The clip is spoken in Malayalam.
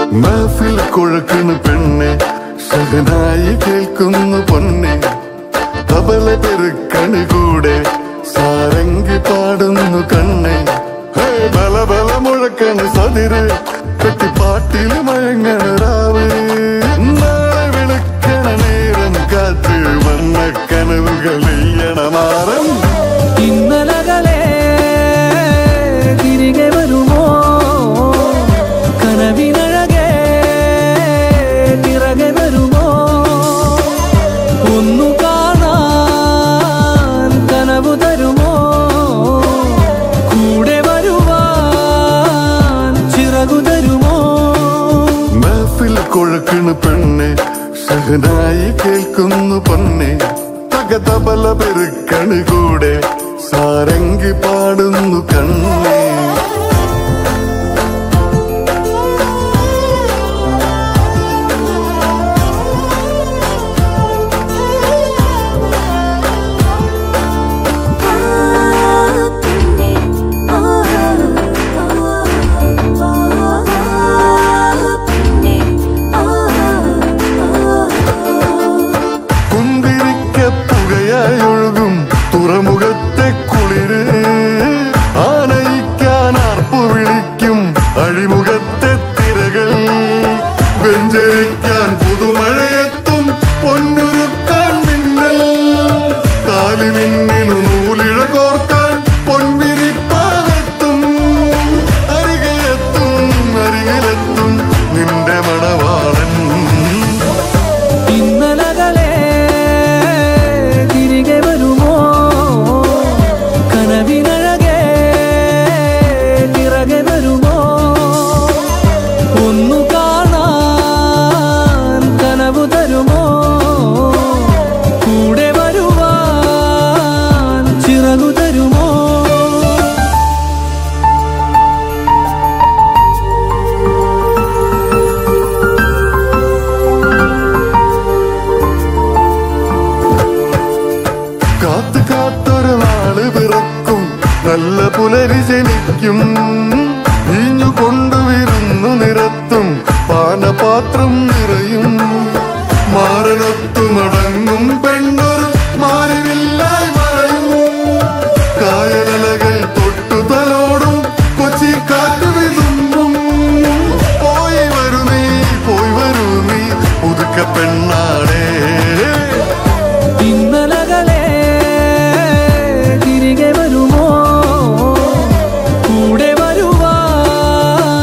മഹഫിൽ കുഴക്കണ പെണ്ണെ സഹനായി കേൾക്കുന്നു പൊന്നെ തബല പെരുക്കണ് കൂടെ സാരംഗി പാടുന്നു കണ്ണെ ഹേ ബല ബല മുഴക്കണ് സതിര് കെട്ടിപ്പാട്ടിൽ മയങ്ങണ രാവ് നാളെ വിളിക്കണ നേരം കാറ്റ് വന്ന കനവുകൾ മാറും ഇന്നലകളെ തിരികെ വരുമോ കനവിനഴകെ തിറകെ വരുമോ ഒന്നു കാണാൻ കനവു തരുമോ കൂടെ വരുവാൻ ചിറകു തരുമോ മഹഫിൽ കുഴക്കണ പെണ്ണെ സഹനായി കേൾക്കുന്നു പൊന്നെ തകതബല പെരുക്കണ് കൂടെ സാരംഗി പാടുന്നു കണ്ണേ കുന്തിരിക്ക പുകയായി ഒഴുകും തുറമുഖത്തെ കുളിര് ആനയിക്കാൻ ആർപ്പു വിളിക്കും അഴിമുഖത്തെ തിരകൾ വെഞ്ചരിക്കാൻ പുതുമഴയെത്തും പൊന്നുരുക്കാൻ മിന്നൽ കാലി മിന്നിനു നൂലിഴ കോർക്കാൻ പൊൻവിരിപ്പാകത്തും അരികെത്തും അരികിലെത്തും നിന്റെ മണവാളൻ ഇന്നലകളെ തിരികെ വരുമോ കനവിനഴകെ തിറകെ വരുമോ ഒന്നു കാണാൻ കനവു തരുമോ കൂടെ വരുവാൻ ചിറകു തരുമോ കാത്തു കാത്തൊരു നാള് പിറക്കും നല്ല പുലരി ജനിക്കും ഈഞ്ഞു കൊണ്ടുവരുന്നു നിരത്തും പാനപാത്രം നിറയും മാറണത്തു മടങ്ങും പെണ്ണൊരു മാറിവില്ലായി മറയും കായലകൾ തൊട്ടു തലോടും കൊച്ചി കാറ്റു വിതുമ്പും പോയി വരൂ നീ പോയി വരൂ നീ പുതുക്ക പെണ്ണ